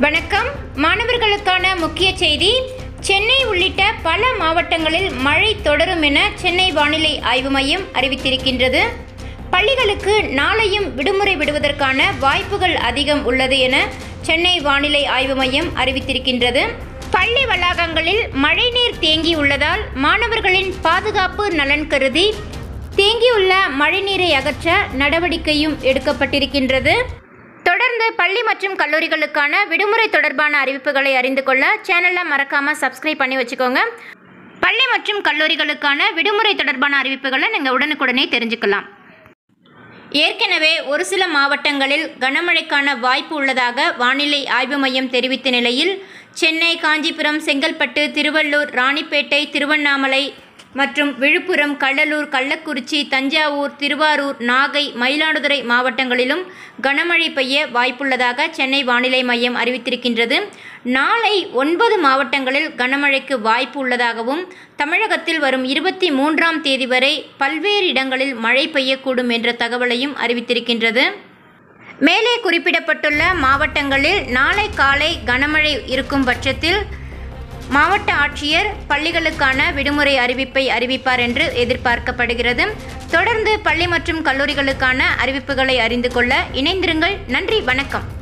வணக்கம் மாணவர்களுக்கான முக்கிய செய்தி சென்னை உள்ளிட்ட பல மாவட்டங்களில் மழை தொடரும் என சென்னை வானிலை ஆய்வு மையம் அறிவித்திருக்கின்றது பள்ளிகளுக்கு நாளையும் விடுமுறை விடுவதற்கான வாய்ப்புகள் அதிகம் உள்ளது என சென்னை வானிலை ஆய்வு மையம் அறிவித்திருக்கின்றது பள்ளி வளாகங்களில் மழைநீர் தேங்கியுள்ளதால் மாணவர்களின் பாதுகாப்பு நலன் கருதி தேங்கியுள்ள மழைநீரை அகற்ற நடவடிக்கையும் எடுக்கப்பட்டிருக்கின்றது தொடர்ந்து பள்ளி மற்றும் கல்லூரிகளுக்கான விடுமுறை தொடர்பான அறிவிப்புகளை அறிந்து கொள்ள சேனலை மறக்காமல் சப்ஸ்கிரைப் பண்ணி வச்சுக்கோங்க பள்ளி மற்றும் கல்லூரிகளுக்கான விடுமுறை தொடர்பான அறிவிப்புகளை நீங்கள் உடனுக்குடனே தெரிஞ்சுக்கலாம் ஏற்கனவே ஒரு சில மாவட்டங்களில் கனமழைக்கான வாய்ப்பு உள்ளதாக வானிலை ஆய்வு மையம் தெரிவித்த நிலையில் சென்னை காஞ்சிபுரம் செங்கல்பட்டு திருவள்ளூர் ராணிப்பேட்டை திருவண்ணாமலை மற்றும் விழுப்புரம் கடலூர் கள்ளக்குறிச்சி தஞ்சாவூர் திருவாரூர் நாகை மயிலாடுதுறை மாவட்டங்களிலும் கனமழை பெய்ய வாய்ப்புள்ளதாக சென்னை வானிலை மையம் அறிவித்திருக்கின்றது நாளை ஒன்பது மாவட்டங்களில் கனமழைக்கு வாய்ப்பு உள்ளதாகவும் தமிழகத்தில் வரும் இருபத்தி மூன்றாம் தேதி வரை பல்வேறு இடங்களில் மழை பெய்யக்கூடும் என்ற தகவலையும் அறிவித்திருக்கின்றது மேலே குறிப்பிடப்பட்டுள்ள மாவட்டங்களில் நாளை காலை கனமழை இருக்கும் பட்சத்தில் மாவட்ட ஆட்சியர் பள்ளிகளுக்கான விடுமுறை அறிவிப்பை அறிவிப்பார் என்று எதிர்பார்க்கப்படுகிறது தொடர்ந்து பள்ளி மற்றும் கல்லூரிகளுக்கான அறிவிப்புகளை அறிந்து கொள்ள இணைந்திருங்கள் நன்றி வணக்கம்